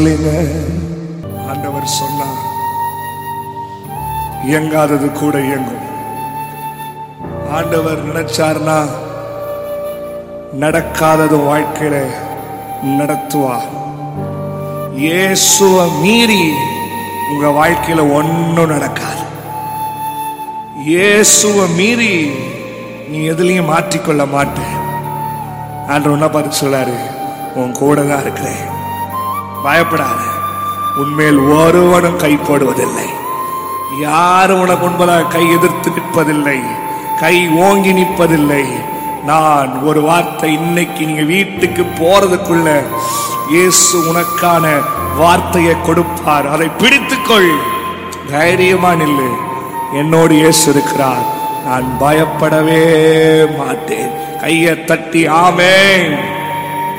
இல்லைங்க. ஆண்டவர் சொன்னார் இயங்காதது கூட இயங்கும் ஆண்டவர் நினைச்சார்னா நடக்காதது வாழ்க்கையில நடத்துவார் இயேசுவ மீறி உங்க வாழ்க்கையில ஒன்னும் நடக்காது இயேசுவ மீறி நீ எதுலயும் மாற்றிக்கொள்ள மாட்டேன் ஆண்டவர் என்ன பார்த்து சொல்லாரு உன் கூட தான் இருக்கிறேன் பயப்படாத உன்மேல் ஒருவனும் கை போடுவதில்லை யாரும் உனக்கு முன்பதாக கை எதிர்த்து நிற்பதில்லை கை ஓங்கி நிற்பதில்லை நான் ஒரு வார்த்தை இன்னைக்கு நீங்க வீட்டுக்கு போறதுக்குள்ள இயேசு உனக்கான வார்த்தையை கொடுப்பார் அதை பிடித்துக்கொள் தைரியமா நில்லு என்னோடு இயேசு இருக்கிறார் நான் பயப்படவே மாட்டேன் கையை தட்டி ஆமென்